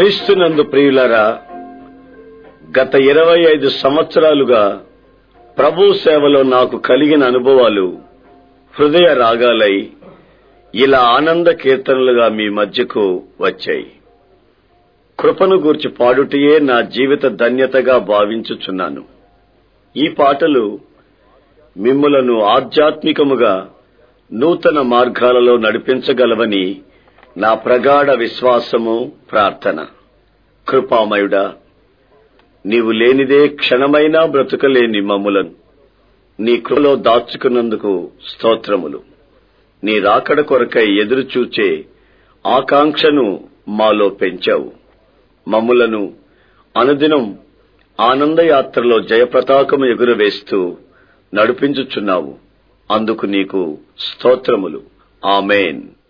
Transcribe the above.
క్రీస్తునందు ప్రియులరా గత ఇరవై ఐదు సంవత్సరాలుగా ప్రభు సేవలో నాకు కలిగిన అనుభవాలు హృదయ రాగాలై ఇలా ఆనంద కీర్తనలుగా మీ మధ్యకు వచ్చాయి కృపను గూర్చి పాడుటయే నా జీవిత ధన్యతగా భావించుచున్నాను ఈ పాటలు మిమ్ములను ఆధ్యాత్మికముగా నూతన మార్గాలలో నడిపించగలవని నా ప్రగాఢ విశ్వాసము ప్రార్థన కృపామయుడా నీవు లేనిదే క్షణమైనా బ్రతుకలేని మమ్ములను నీ కృపలో దాచుకున్నందుకు స్తోత్రములు నీ రాకడ కొరకై ఎదురుచూచే ఆకాంక్షను మాలో పెంచావు మమ్ములను అనుదినం ఆనందయాత్రలో జయప్రతాకము ఎగురవేస్తూ నడిపించుచున్నావు అందుకు నీకు స్తోత్రములు ఆమెన్